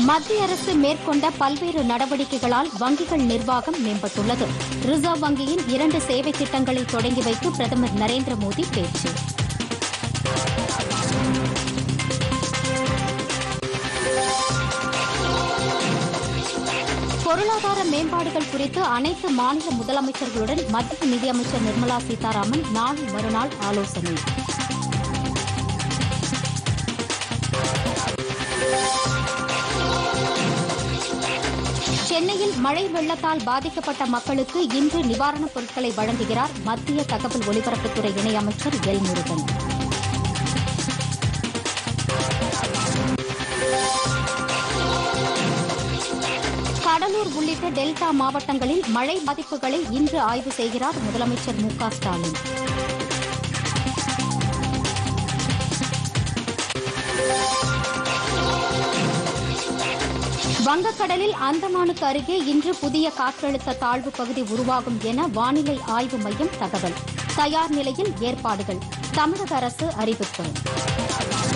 மத்திய அரசு மேற்கொண்ட பல்வேறு நடவடிக்கைகளால் வங்கிகள் நிர்வாகம் மேம்பட்டுள்ளது ரிசர்வ் வங்கியின் இரண்டு சேவை திட்டங்களை தொடங்கி வைத்து பிரதமர் நரேந்திர மோடி பேச்சு பொருளாதார மேம்பாடுகள் குறித்து அனைத்து மாநில முதலமைச்சர்களுடன் மத்திய நிதியமைச்சர் நிர்மலா சீதாராமன் நாளை மறுநாள் ஆலோசனை சென்னையில் மழை வெள்ளத்தால் பாதிக்கப்பட்ட மக்களுக்கு இன்று நிவாரணப் பொருட்களை வழங்குகிறார் மத்திய தகவல் ஒலிபரப்புத்துறை இணையமைச்சர் எல் முருகன் கடலூர் உள்ளிட்ட டெல்டா மாவட்டங்களில் மழை பாதிப்புகளை இன்று ஆய்வு செய்கிறார் முதலமைச்சர் மு க ஸ்டாலின் வங்கக்கடலில் அந்தமானுக்கு அருகே இன்று புதிய காற்றழுத்த தாழ்வு பகுதி உருவாகும் என வானிலை ஆய்வு மையம் தகவல் தயார் நிலையில் ஏற்பாடுகள் தமிழக அரசு அறிவிப்பு